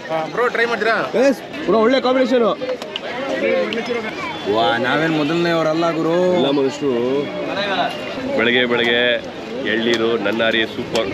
Bro try ಮಾಡ್ತೀರಾ yes bro ಒಳ್ಳೆ combination ವಾ ನಾವೇನ್ ಮೊದಲನೇ ಅವರಲ್ಲ ಗುರು ಎಲ್ಲ ಮನುಷ್ಯರು ಬೆಳಗ್ಗೆ ಬೆಳಗ್ಗೆ ಎಳ್ನೀರು ನನ್ನಾರಿ ಸೂಪರ್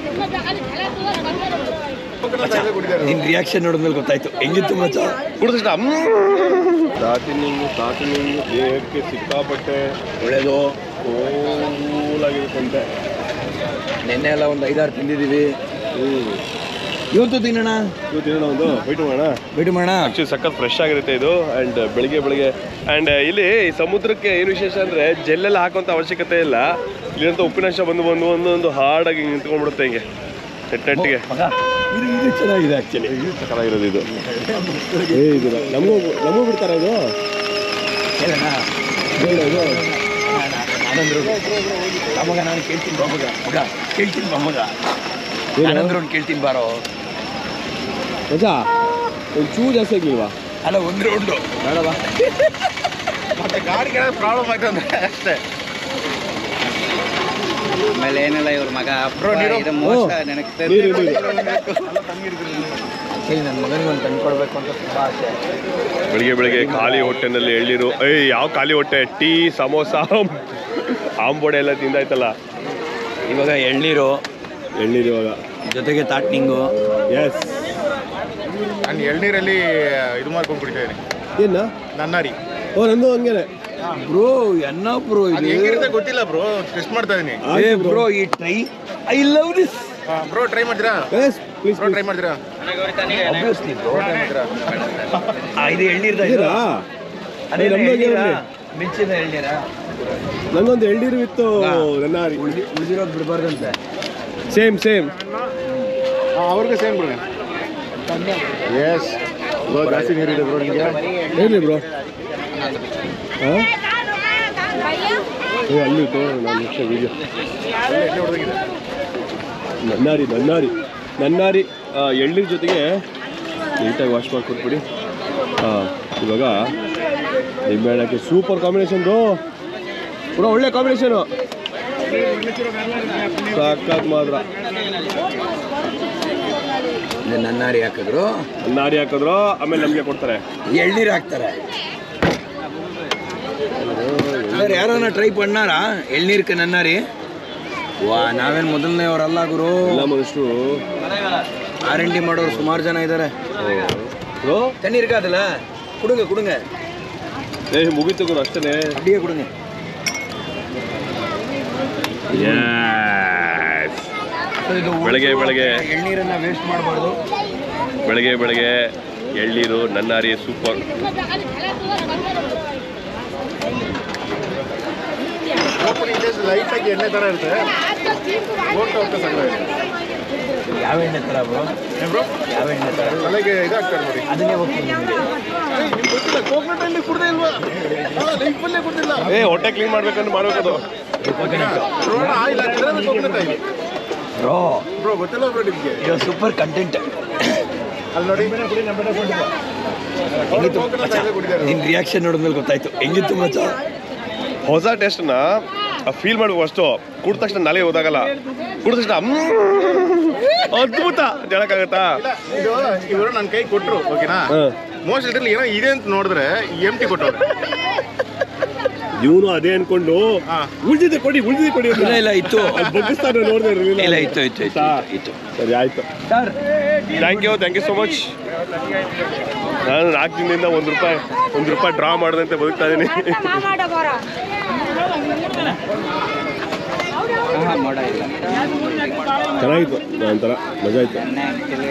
ನಿನ್ ರಿಯಾಕ್ಷನ್ ನೋಡಿದ್ಮೇಲೆ ಗೊತ್ತಾಯ್ತು ಹೆಂಗಿತ್ತು ಮಚ್ಚ ಕುಡಿದ ಸ್ಟಾರ್ಟಿಂಗು ಸ್ಟಾರ್ಟಿಂಗು ದೇಹಕ್ಕೆ ಸಿಕ್ಕಾಪಟ್ಟೆ ಒಳ್ಳೇದು ಕೂಲಾಗಿರುತ್ತಂತೆ ನಿನ್ನೆ ಎಲ್ಲ ಒಂದು ಐದಾರು ತಿಂದಿದೀವಿ ಇವತ್ತು ತಿನ್ನೋಣ ಇವತ್ತು ಏನೋ ಒಂದು ಬೈಟ್ ಮಾಡೋಣ ಭೇಟಿ ಮಾಡೋಣ ಆಕ್ಚುಲಿ ಸಖತ್ ಫ್ರೆಶ್ ಆಗಿರುತ್ತೆ ಇದು ಅಂಡ್ ಬೆಳಿಗ್ಗೆ ಬೆಳಿಗ್ಗೆ ಅಂಡ್ ಇಲ್ಲಿ ಸಮುದ್ರಕ್ಕೆ ಏನು ವಿಶೇಷ ಅಂದ್ರೆ ಜೆಲ್ಲೆಲ್ಲ ಹಾಕುವಂತ ಅವಶ್ಯಕತೆ ಇಲ್ಲ ಇಲ್ಲಿಂತ ಉಪ್ಪಿನಾಂಶ ಬಂದು ಬಂದು ಒಂದೊಂದು ಹಾರ್ಡಾಗಿ ಹಿಂಗೆ ನಿಂತ್ಕೊಂಡ್ಬಿಡುತ್ತೆ ಹಿಂಗೆ ನೆಟ್ ನೆಟ್ಟಿಗೆ ಇದು ಇದು ಚೆನ್ನಾಗಿದೆ ಆಕ್ಚುಲಿ ಚೆನ್ನಾಗಿರೋದು ಇದು ಏ ಇದು ನಮಗೂ ನಮಗೂ ಬಿಡ್ತಾರ ಇದು ಹೇಳೋಣ ಬೇಡ ಇದು ನಾನಂದ್ರು ಮಗ ನಾನು ಕೇಳ್ತೀನಿ ಬಾ ಮಗ ಮಗ ಕೇಳ್ತೀನಿ ಬಾ ಮಗ ಏನು? ನಾನಂದ್ರು ಕೇಳ್ತೀನಿ ಬಾರೋ ಮಜಾ ಒಂದು ಚೂ ಜಾಸ್ತಿ ಆಗಿಲ್ವಾ ಅಲ್ಲ ಒಂದು ರೌಂಡು ಬೇಡವಾ ಮತ್ತೆ ಗಾಡಿಗೆ ಪ್ರಾಬ್ಲಮ್ ಆಯ್ತು ಅಂದ್ರೆ ಅಷ್ಟೇ ಆಮೇಲೆ ಏನಿಲ್ಲ ಇವ್ರ ಮಗ Bro, ನೀರು? ಇದು ಮೋಸ ಓ, ನನಗೆ ನೀರು, ನೀರು. ಹೇಳಿ ನನ್ನ ಮಗನಿಗೆ ಒಂದು ತಂದು ಕೊಡ್ಬೇಕು ಅಂತ ತುಂಬ ಆಸೆ ಬೆಳಿಗ್ಗೆ ಬೆಳಿಗ್ಗೆ ಖಾಲಿ ಹೊಟ್ಟೆನಲ್ಲಿ ಎಳ್ನೀರು ಏಯ್ ಯಾವ ಖಾಲಿ ಹೊಟ್ಟೆ ಟೀ ಸಮೋಸ ಆಂಬೋಡೆ ಎಲ್ಲ ತಿಂದಾಯ್ತಲ್ಲ ಇವಾಗ ಎಳ್ನೀರು ಎಳ್ನೀರು ಇವಾಗ ಜೊತೆಗೆ ತಾಟ್ನಿಂಗು ಎಸ್ ನಾನು ಎಳ್ನೀರಲ್ಲಿ ಇದು ಮಾಡ್ಕೊಂಡು ಕುಡಿತಾ ಇದ್ದೀನಿ ಏನ ನನ್ನಾರಿ ಓ ನಂದು ಹಂಗೇನೆ ಬ್ರೋ ಎನ್ನ ಬ್ರೋ ಅದು ಇದು ಹೆಂಗಿರುತ್ತೆ ಗೊತ್ತಿಲ್ಲ ಬ್ರೋ ಟೆಸ್ಟ್ ಮಾಡ್ತಾ ಇದೀನಿ ಏ ಬ್ರೋ ಈ try I love this bro try ಮಾಡ್ತೀರಾ ಎಸ್ ಪ್ಲೀಸ್ ಬ್ರೋ ಟ್ರೈ ಮಾಡ್ತೀರಾ ಆಬ್ವಿಯಸ್ಲಿ ಬ್ರೋ ಟ್ರೈ ಮಾಡ್ತೀರಾ ಇದು ಎಳ್ನೀರ್ದ ಇದೀರಾ ಅದೇ ಏ, ನಮ್ದು ಹಂಗೆ ಎಳ್ನೀರಾ ಇರ್ಲಿ. ಮಿಂಚಿನ ಎಳ್ನೀರ ನಂಗೊಂದು ಎಳ್ನೀರು ಇತ್ತು ನನ್ನಾರಿ ಉಳಿದಿರೋದು ಬಿಡಬಾರ್ದಂತೆ ಸೇಮ್ ಸೇಮ್ ಅವ್ರಿಗೆ ಸೇಮ್ ಬ್ರೋ ಎಸ್ ಬ್ರೋ ಜಾಸ್ತಿ ನೀರಿದೆ ಬ್ರೋ ನಿಮಗೆ ಹೇಳಿ ಬ್ರೋ ಹಾಂ ಏ ಅಲ್ಲಿ ತೋ ನಾನು ನೆಕ್ಸ್ಟ್ ವೀಡಿಯೋ ನನ್ನಾರಿ ನನ್ನಾರಿ ನನ್ನಾರಿ ಆ, ಎಳ್ನೀರ್ ಜೊತೆಗೆ ನೀಟಾಗಿ ವಾಶ್ ಮಾಡಿ ಕೊಟ್ಬಿಡಿ ಹಾಂ ಇವಾಗ ನಿಂಬೆಹಣ್ಣಕ್ಕೆ ಸೂಪರ್ ಕಾಂಬಿನೇಷನ್ ಬ್ರೋ ಬ್ರೋ ಒಳ್ಳೆ ಕಾಂಬಿನೇಷನು ಸಾಕಾಗಿ ಮಾತ್ರ ಇದು ನನ್ನಾರಿ ಹಾಕಿದ್ರು ನನ್ನಾರಿ ಹಾಕಿದ್ರು ಆಮೇಲೆ ನಮಗೆ ಕೊಡ್ತಾರೆ ಎಳ್ನೀರು ಹಾಕ್ತಾರೆ ಸರ್ ಯಾರನ್ನ ಟ್ರೈ ಪಣ್ಣಾರಾ ಎಳ್ನೀರ್ಕ ನನ್ನಾರಿ ವಾ ನಾವೇನ್ ಮೊದಲನೇ ಅವರಲ್ಲ ಗುರು ಎಲ್ಲ ಮನುಷ್ಯರು ಆರ್ ಎನ್ ಡಿ ಮಾಡೋರು ಸುಮಾರು ಜನ ಇದ್ದಾರೆ ಬ್ರೋ தண்ணி இருக்காதுல்ல கொடுங்க கொடுங்க ಏ ಮುಗೀತು ಗುರು ಅಷ್ಟೇ அப்படியே கொடுங்க ಇದು ಬೆಳಗ್ಗೆ ಬೆಳಗ್ಗೆ ಎಳ್ನೀರನ್ನ ವೇಸ್ಟ್ ಮಾಡಬಾರ್ದು ಬೆಳಗ್ಗೆ ಬೆಳಗ್ಗೆ ಎಳ್ನೀರು ನನ್ನಾರಿ ಸೂಪರ್ ಲೈಟಾಗಿ ಎಣ್ಣೆ ಥರ ಇರುತ್ತೆ ಹೋಗ್ತಾ ಹೋಗ್ತಾ ಸಣ್ಣ ಯಾವ ಎಣ್ಣೆ ತರ ಬ್ರೋ ಬ್ರೋ ಯಾವ ಎಣ್ಣೆ ತರ ತಲೆಗೆ ಇದಾಗ್ತಾರೆ ನೋಡಿ ಅದನ್ನೇ ಹೋಗ್ತೀನಿ ನಿಮಗೆ ನಿಮ್ಗೆ ಗೊತ್ತಿಲ್ಲ ಕೋಕೋನಟ್ ಅಲ್ಲಿ ಕುಡ್ದೇ ಇಲ್ವಾ ಲೈಫಲ್ಲೇ ಕುಡ್ದಿಲ್ಲ ಏ ಹೊಟ್ಟೆ ಕ್ಲೀನ್ ಮಾಡ್ಬೇಕಂದ್ರೆ ಮಾಡ್ಬೇಕದು ಬ್ರೋ ಆಯಿಲ್ ಹಾಕಿದ್ರೆ ಕೋಕೋನಟ್ ಆಯಿಲ್ ಬ್ರೋ ಬ್ರೋ ಗೊತ್ತಿಲ್ಲ ಬ್ರೋ ನಿಮಗೆ ಇದು ಸೂಪರ್ ಕಂಟೆಂಟ್ ಅಲ್ಲಿ ನೋಡಿ ಕೋಕೋನಟ್ ಆಯಿಲ್ ಕುಡಿದ್ದಾರೆ ನಿನ್ ರಿಯಾಕ್ಷನ್ ನೋಡಿದ್ಮೇಲೆ ಗೊತ್ತಾಯ್ತು ಹೆಂಗಿತ್ತು ಮಚ್ಚ ಹೊಸ ಟೇಸ್ಟ್ನ ಫೀಲ್ ಮಾಡ್ಬೇಕು ಅಷ್ಟು ಕುಡಿದ ತಕ್ಷಣ ನಾಳೆಗೆ ಹೋದಾಗಲ್ಲ ಕುಡಿದ ತಕ್ಷಣ ಮ್ಮ್, ಅದ್ಭುತ ಹೇಳಕ್ಕಾಗತ್ತಾ ಇಲ್ಲ ಇದು ಇವರು ನನ್ನ ಕೈ ಕೊಟ್ರು ಓಕೆನಾ ಮೋಸ್ಟ್ ಇದ್ರಲ್ಲಿ ಏನೋ ಇದೆ ಅಂತ ನೋಡಿದ್ರೆ ಎಮ್ ಟಿ ಕೊಟ್ಟವ್ರೆ ಇವನು ಅದೇ ಅನ್ಕೊಂಡು ಹಾ. ಉಳಿದಿದೆ ಕೊಡಿ ಉಳಿದಿದೆ ಕೊಡಿ ಅಂತ. ಇಲ್ಲ ಇಲ್ಲ ಇತ್ತು ಅದ್ ಬಗ್ಗಿಸ್ತಾನೆ ನೋಡಿದೆ ಇಲ್ಲ ಇತ್ತು ಇತ್ತು ಇತ್ತು ಇತ್ತು, ಇತ್ತು ಸರಿ ಆಯ್ತು sir thank you thank you so much ನಾನು ನಾಲ್ಕು ದಿನದಿಂದ ಒಂದು ರೂಪಾಯಿ ಒಂದು ರೂಪಾಯಿ ಡ್ರಾ ಮಾಡದಂತೆ ಬದುಕ್ತಾ ಇದ್ದೀನಿ ಮಾಡ ಇಲ್ಲ ಚೆನ್ನಾಗಿತ್ತು ಒಂಥರ ಮಜಾ ಆಯ್ತು ಎಣ್ಣೆ actually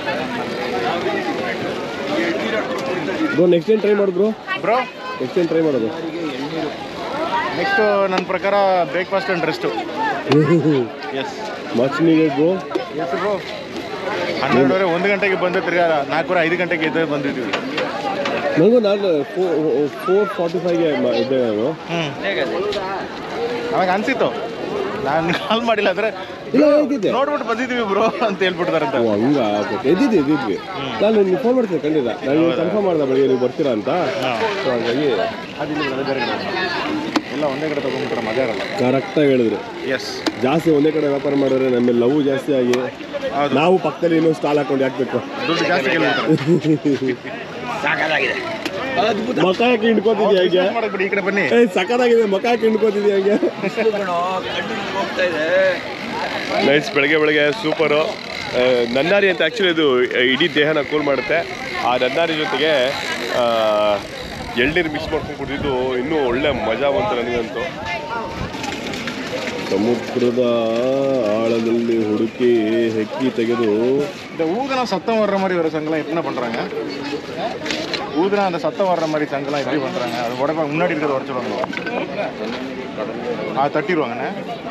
bro next time try ಮಾಡಿದ್ರು ಬ್ರೋ ನೆಕ್ಸ್ಟ್ ಟೈಮ್ ಟ್ರೈ ಮಾಡೋದು ನೆಕ್ಸ್ಟ್ ನನ್ನ ಪ್ರಕಾರ breakfast and rest is much needed bro yes bro ಹನ್ನೆರಡುವರೆ ಒಂದು ಗಂಟೆಗೆ ಬಂದು ತಿರ್ಗಾ ನಾಲ್ಕೂವರೆ ಐದು ಗಂಟೆಗೆ ಎದ್ದು ಬಂದಿದ್ದೀವಿ ನನಗೂ ನಾನು ಫೋರ್ ಫಾರ್ಟಿ ಫೈವ್ಗೆ ಇದ್ದೆ ನಾನು ಹ್ಞೂ ಅವಾಗ ಅನ್ಸಿತ್ತು ನಾನು ಕಾಲ್ ಮಾಡಿಲ್ಲ ಅಂದರೆ ಇಲ್ಲ ಹೇಗಿದ್ದೆ ನೋಡ್ಬಿಟ್ಟು ಬಂದಿದ್ದೀವಿ ಬ್ರೋ ಅಂತ ಹೇಳ್ಬಿಡ್ತಾರಂತ ಓ ಹಂಗ ಓಕೆ ಎದ್ದಿದ್ದೆ ಎದ್ದಿದ್ವಿ ನಾನು ನೀವು ಫೋನ್ ಮಾಡ್ತೀನಿ ಖಂಡಿತ ನಾನು ಕನ್ಫರ್ಮ್ ಮಾಡ್ದೆ ಬೆಳಿಗ್ಗೆ ನೀವು ಬರ್ತೀರಾ ಅಂತ ಸೊ ಹಂಗಾಗಿ ಅದಿಲ್ಲ ಬೇರೆ ಬೇರೆ ಕಡೆ ಎಲ್ಲ ಒಂದೇ ಕಡೆ ತೊಗೊಂಡ್ಬಿಟ್ರೆ ಮಜಾ ಇರಲ್ಲ ಕರೆಕ್ಟಾಗಿ ಹೇಳಿದ್ರು ಎಸ್ ಜಾಸ್ತಿ ಒಂದೇ ಕಡೆ ವ್ಯಾಪಾರ ಮಾಡಿದ್ರೆ ನಮ್ಮ ಲವ್ ಜಾಸ್ತಿ ಆಗಿ ಹೌದು. ನಾವು ಪಕ್ಕದಲ್ಲಿ ಇನ್ನೊಂದು ಸ್ಟಾಲ್ ಹಾಕೊಂಡು ಹಾಕ್ಬೇಕು ದುಡ್ಡು ಜಾಸ್ತಿ ಕೇಳ್ತಾರೆ ಸಾಕಾಗಿದೆ ಮಕ ಯಾಕೆ ಹಿಂಡ್ಕೋತಿದ್ಯಾ ಹಂಗೆ ಮಾಡಕ್ ಬಿಡಿ ಈ ಕಡೆ ಬನ್ನಿ ಏ ಸಖತ್ತಾಗಿದೆ ಮಕ ಯಾಕೆ ಹಿಂಡ್ಕೋತಿದ್ಯಾ ಹಂಗೆ ಹೋಗ್ತಾ ಇದೆ ನೈಸ್ ಬೆಳಗ್ಗೆ ಬೆಳಗ್ಗೆ ಸೂಪರು ನನ್ನಾರಿ ಅಂತ ಆ್ಯಕ್ಚುಲಿ ಇದು ಇಡೀ ದೇಹನ ಕೂಲ್ ಮಾಡುತ್ತೆ ಆ ನನ್ನಾರಿ ಜೊತೆಗೆ ಆ, ಎಳ್ನೀರು ಮಿಕ್ಸ್ ಮಾಡ್ಕೊಂಡು ಕುಡಿದಿದ್ದು ಇನ್ನೂ ಒಳ್ಳೆ ಮಜಾ ಬಂತು ನನಗಂತೂ ಸಮುದ್ರದ ಆಳದಲ್ಲಿ ಹುಡುಕಿ ಹೆಕ್ಕಿ ತೆಗೆದು இந்த ஊதுனா சத்தம் வர்ற மாதிரி ஒரு சங்கலாம் என்ன பண்றாங்க ஊதுனா அந்த சத்தம் வர்ற மாதிரி சங்கலாம் எப்படி பண்றாங்க அது உடப்ப முன்னாடி இருக்கிறத உடச்சிடுவாங்க ಆ ತಟ್ಟಿರುವಾಗನೆ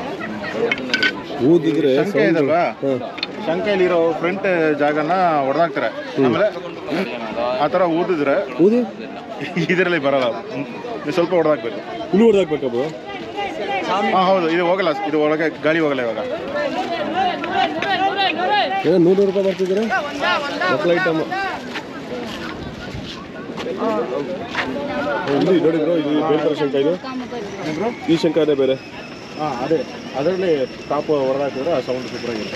ಊದಿದ್ರೆ ಶಂಕೆ ಇದಲ್ವಾ ಶಂಕೆಯಲ್ಲಿರೋ ಫ್ರಂಟ್ ಜಾಗನ ಹೊಡೆದಾಕ್ತಾರೆ ಆಮೇಲೆ ಆ ಥರ ಊದಿದ್ರೆ ಊದಿ ಇದರಲ್ಲಿ ಬರಲ್ಲ ಹ್ಮ್. ಇದು ಸ್ವಲ್ಪ ಹೊಡೆದಾಕ್ಬೇಕು ಇನ್ನೂ ಹೊಡೆದಾಕ್ಬೇಕಾ ಬ್ರೋ ಹಾಂ ಹೌದು ಇದು ಹೋಗಲ್ಲ ಇದು ಒಳಗೆ ಗಾಳಿ ಹೋಗಲ್ಲ ಇವಾಗ ಏನೋ ನೂರು ನೂರು ರೂಪಾಯಿ ಬರ್ತಿದ್ರೆ ಮಕ್ಕಳ ಐಟಮ್ ಇಲ್ಲಿ ನೋಡಿ ಬ್ರೋ ಇದು ಬೇರೆ ಥರ ಶಂಕ ಇದು ಈ ಶಂಕ ಅದೇ ಬೇರೆ ಹಾಂ ಅದೇ ಅದರಲ್ಲಿ ಟಾಪ್ ಹೊಡೆದಾಕಿದ್ರೆ ಆ ಸೌಂಡ್ ಸೂಪರ್ ಆಗಿರುತ್ತೆ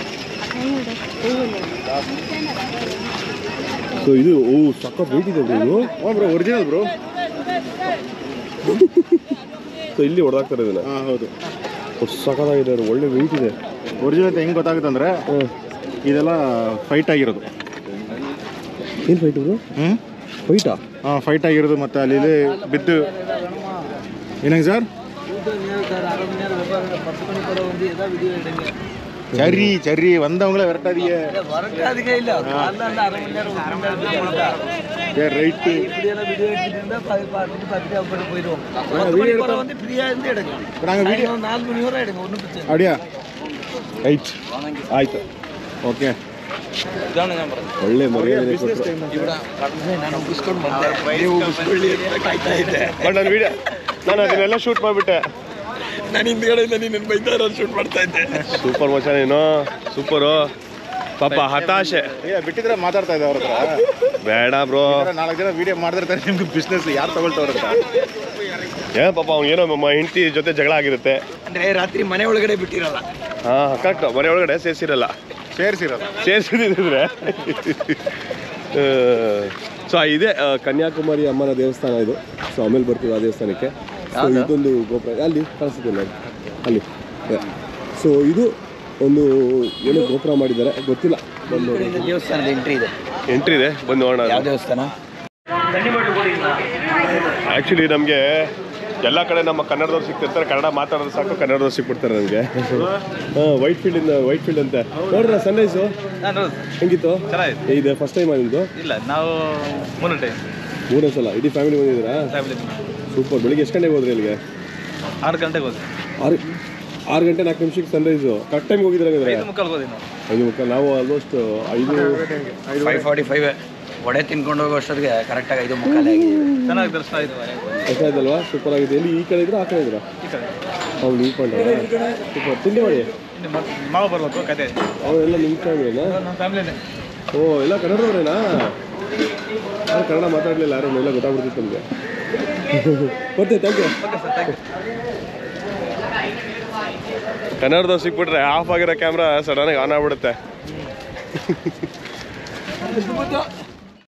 ಸೊ ಇದು ಓ ಸಖತ್ ವೆಯ್ಟ್ ಇದೆ bro ಇದು ಹ್ಞೂ ಬ್ರೋ ಒರಿಜಿನಲ್ ಬ್ರೋ ಸೊ ಇಲ್ಲಿ ಹೊಡೆದಾಕ್ತಾರೆ ಇದನ್ನ ಹಾಂ ಹೌದು ಅಷ್ಟ್ ಸಖತ್ತಾಗಿದೆ ಅದು ಒಳ್ಳೆ ವೆಯ್ಟ್ ಇದೆ ಒರಿಜಿನಲ್ ಅಂತ ಹೆಂಗೆ ಗೊತ್ತಾಗುತ್ತೆ ಅಂದರೆ ಹಾಂ ಇದೆಲ್ಲ ಫೈಟ್ ಆಗಿರೋದು ಏನು ಫೈಟ್ ಬ್ರೋ ಹ್ಞೂ ಫೈಟಾ ಹಾಂ ಫೈಟ್ ಆಗಿರೋದು ಮತ್ತು ಅಲ್ಲಿ ಇಲ್ಲಿ ಬಿದ್ದು ಏನಂಗೆ ಸರ್ சரி சரி வந்தவங்கள விரட்டாதீங்க வரட்டாதுக்கே இல்ல காலைல அந்த அரை மணி நேரம் ஒரு மணி நேரம் தான் ஏ ரைட்டு இப்படி எல்லாம் வீடியோ எடுத்துட்டு இருந்தா பா- பார்த்துட்டு பார்த்துட்டு அப்படி போயிடுவோம் video பத்து மணிக்கு எடுத்தா- போல வந்து ஃப்ரீயா இருந்து எடுக்கலாம் இப்போ நாங்கள் வீடியோ சாயங்காலம் நாலு மணி வரை எடுங்க ஒன்றும் பிரச்சனை அப்படியா ரைಟ್ ಆಯ್ತು ಓಕೆ ಒಳ್ಳೆ ಮರ್ಯಾದೆ ಬಿಸ್ನೆಸ್ ಕೊಟ್ರು. ಟೈಮ್ ನಾನು ಮುಗಿಸ್ಕೊಂಡು ಬಂದೆ ನೀವು ಮುಗಿಸ್ಕೊಳ್ಳಿ ಅಂತ ಕಾಯ್ತಾ ಇದ್ದೆ ಬಟ್ ನಾನು ವಿಡಿಯೋ ನಾನು ಅದನ್ನೆಲ್ಲ ಶೂಟ್ ಮಾಡಿಬಿಟ್ಟೆ ನಾನು ಹಿಂದ್ಗಡೆಯಿಂದ ನೀನು ಬೈತಾರ ಶೂಟ್ ಮಾಡ್ತಾ ಇದ್ದೆ ಸೂಪರ್ ಮಚ್ಚ ನೀನು ಸೂಪರು ಪಾಪ ಹತಾಶೆ ಏ ಬಿಟ್ಟಿದ್ರೆ ಮಾತಾಡ್ತಾ ಇದ್ದೆ ಅವ್ರ ಹತ್ರ ಬೇಡ ಬ್ರೋ ನಾಲ್ಕು ಜನ ವಿಡಿಯೋ ಮಾಡಿದಿರ್ತಾರೆ ನಿಮ್ಗೆ ಬಿಸ್ನೆಸ್ ಯಾರು ತಗೊಳ್ತವ್ರ ಅಂತ ಏ ಪಾಪ ಅವ್ನು ಏನೋ ನಮ್ಮ ಹೆಂಡತಿ ಜೊತೆ ಜಗಳ ಆಗಿರುತ್ತೆ ಅಂದ್ರೆ ರಾತ್ರಿ ಮನೆ ಒಳಗಡೆ ಬಿಟ್ಟಿರಲ್ಲ ಹಾಂ ಕರೆಕ್ಟ್ ಮನೆ ಒಳಗಡೆ ಸೇರಿಸಿರಲ್ಲ ಸೇರಿಸಿರೋದು ಸೇರಿಸಿದ್ರೆ ಸೊ ಇದೆ ಆ, ಕನ್ಯಾಕುಮಾರಿ ಅಮ್ಮನ ದೇವಸ್ಥಾನ ಇದು ಸೊ ಆಮೇಲೆ ಬರ್ತೀವಿ ಆ ದೇವಸ್ಥಾನಕ್ಕೆ ಸೊ ಇದೊಂದು ಗೋಪುರ ಅಲ್ಲಿ ಕಾಣಿಸ್ತಿಲ್ಲ ಅಲ್ಲಿ ಸೊ ಇದು ಒಂದು ಏನೋ ಗೋಪುರ ಮಾಡಿದ್ದಾರೆ ಗೊತ್ತಿಲ್ಲ ಬಂದು ದೇವಸ್ಥಾನದ ಎಂಟ್ರಿ ಇದೆ ಎಂಟ್ರಿ ಇದೆ ಬಂದು ನೋಡೋಣ ಯಾವ ದೇವಸ್ಥಾನ ಆ್ಯಕ್ಚುಲಿ ನಮಗೆ ಎಲ್ಲ ಕಡೆ ನಮ್ಮ ಕನ್ನಡದವ್ರು ಸಿಗ್ತಿರ್ತಾರೆ ಕನ್ನಡ ಮಾತಾಡೋದು ಸಾಕು ಕನ್ನಡದವ್ರು ಸಿಕ್ಬಿಡ್ತಾರೆ ನನಗೆ ಹಾಂ ವೈಟ್ ಫೀಲ್ಡಿಂದ ವೈಟ್ ಫೀಲ್ಡ್ ಅಂತ ನೋಡ್ರ ಸನ್ರೈಸು ಹೆಂಗಿತ್ತು ಚೆನ್ನಾಗಿತ್ತು ಇದೆ ಫಸ್ಟ್ ಟೈಮ್ ನಿಮ್ಮದು ಇಲ್ಲ ನಾವು ಮೂರನೇ ಟೈಮ್ ಮೂರನೇ ಸಲ ಇಡೀ ಫ್ಯಾಮಿಲಿ ಬಂದಿದ್ದೀರಾ ಫ್ಯಾಮಿಲಿ ಸೂಪರ್ ಬೆಳಿಗ್ಗೆ ಎಷ್ಟು ಗಂಟೆಗೆ ಹೋದ್ರಿ ಇಲ್ಲಿಗೆ ಆರು ಗಂಟೆಗೆ ಹೋದ್ವಿ ಆರು ಆರು ಗಂಟೆ ನಾಲ್ಕು ನಿಮಿಷಕ್ಕೆ ಸನ್ರೈಸು ಕರೆಕ್ಟ್ ಟೈಮ್ ಹೋಗಿದ್ರೆ ಐದು ಮುಕ್ಕಾಲ್ಗೆ ಹೋದ್ವಿ ನಾವು ಐದು ಮುಕ್ಕಾಲು ನಾವು ಆಲ್ಮೋಸ್ಟ್ ಐದು ಫೈವ್ ಫಾರ್ಟಿ ಫೈವ್ ಒಡೆ ತಿನ್ಕೊಂಡು ಹೋಗೋ ಅಷ್ಟೊತ್ತಿಗೆ ಕರೆಕ್ಟಾಗಿ ಐದು ಮುಕ್ಕಾಲೇ ಆಗಿದೆ ಚೆನ್ನಾಗಿ ದರ್ಶನ ಆಯ್ತು ಕಷ್ಟ ಆಯ್ತಲ್ವಾ ಸೂಪರ್ ಆಗಿದೆ ಎಲ್ಲಿ ಈ ಕಡೆ ಇದ್ರೆ ಆ ಕಡೆ ಇದ್ರ ಈ ಕಡೆ ಅವ್ನು ಈ ಕೊಂಡ್ರ ಸೂಪರ್ ತಿಂಡಿ ಮಾಡಿ ಇನ್ನು ಮತ್ತೆ ಮಾವ ಬರ್ಬೇಕು ಕತೆ ಅವರೆಲ್ಲ ನಿಮ್ಮ ಫ್ಯಾಮಿಲಿನಾ ನಮ್ಮ ಫ್ಯಾಮಿಲಿನೇ ಓ ಎಲ್ಲ ಕನ್ನಡದವ್ರೇನಾ ಯಾರು ಕನ್ನಡ ಮಾತಾಡಲಿಲ್ಲ ಯಾರು ಎಲ್ಲ ಗೊತ್ತಾಗ್ಬಿಡ್ತಿತ್ತು ನಮಗೆ ಮತ್ತೆ thank you okay sir thank you ಕನ್ನಡದವ್ರು ಸಿಕ್ಬಿಟ್ರೆ ಆಫ್ ಆಗಿರೋ ಕ್ಯಾಮ್ರಾ ಸಡನ್ನಾಗಿ ಆನ್ ಆಗ್ಬಿಡುತ್ತೆ